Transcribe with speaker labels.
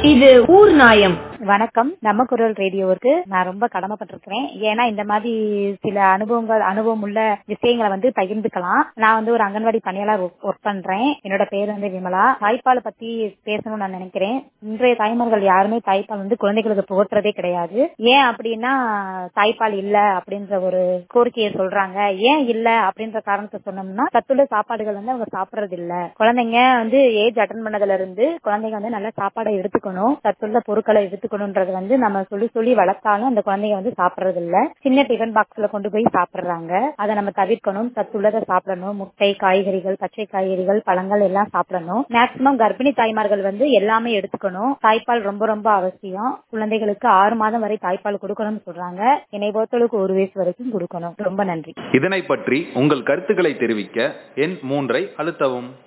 Speaker 1: இது ஊர் நாயம்
Speaker 2: வணக்கம் நம்ம குரல் ரேடியோவுக்கு நான் ரொம்ப கடமைப்பட்டிருக்கிறேன் ஏன்னா இந்த மாதிரி சில அனுபவங்கள் அனுபவம் உள்ள விஷயங்களை வந்து பகிர்ந்துக்கலாம் நான் வந்து ஒரு அங்கன்வாடி பணியாளர் ஒர்க் பண்றேன் என்னோட பேர் வந்து விமலா தாய்ப்பாலை பத்தி பேசணும்னு நான் நினைக்கிறேன் இன்றைய தாய்மார்கள் யாருமே தாய்ப்பால் வந்து குழந்தைகளுக்கு புகட்டுறதே கிடையாது ஏன் அப்படின்னா தாய்ப்பால் இல்ல அப்படின்ற ஒரு கோரிக்கையை சொல்றாங்க ஏன் இல்ல அப்படின்ற காரணத்தை சொன்னோம்னா சத்துள்ள சாப்பாடுகள் வந்து அவங்க சாப்பிடுறது இல்ல குழந்தைங்க வந்து ஏஜ் அட்டன் பண்ணதுல இருந்து குழந்தைங்க வந்து நல்ல சாப்பாடை எடுத்துக்கணும் சத்துள்ள பொருட்களை எடுத்துக்கணும்ன்றது வந்து நம்ம சொல்லி சொல்லி வளர்த்தாலும் அந்த குழந்தைங்க வந்து சாப்பிடுறது இல்ல சின்ன டிஃபன் பாக்ஸ்ல கொண்டு போய் சாப்பிடுறாங்க அதை நம்ம தவிர்க்கணும் சத்துள்ளதை சாப்பிடணும் முட்டை காய்கறிகள் பச்சை காய்கறிகள் பழங்கள் எல்லாம் சாப்பிடணும் மேக்சிமம் கர்ப்பிணி தாய்மார்கள் வந்து எல்லாமே எடுத்துக்கணும் தாய்ப்பால் ரொம்ப ரொம்ப அவசியம் குழந்தைகளுக்கு ஆறு மாதம் வரை தாய்ப்பால் கொடுக்கணும்னு சொல்றாங்க என்னை பொறுத்தளவுக்கு ஒரு வயசு வரைக்கும் கொடுக்கணும் ரொம்ப நன்றி
Speaker 3: இதனை பற்றி உங்கள் கருத்துக்களை தெரிவிக்க எண் மூன்றை அழுத்தவும்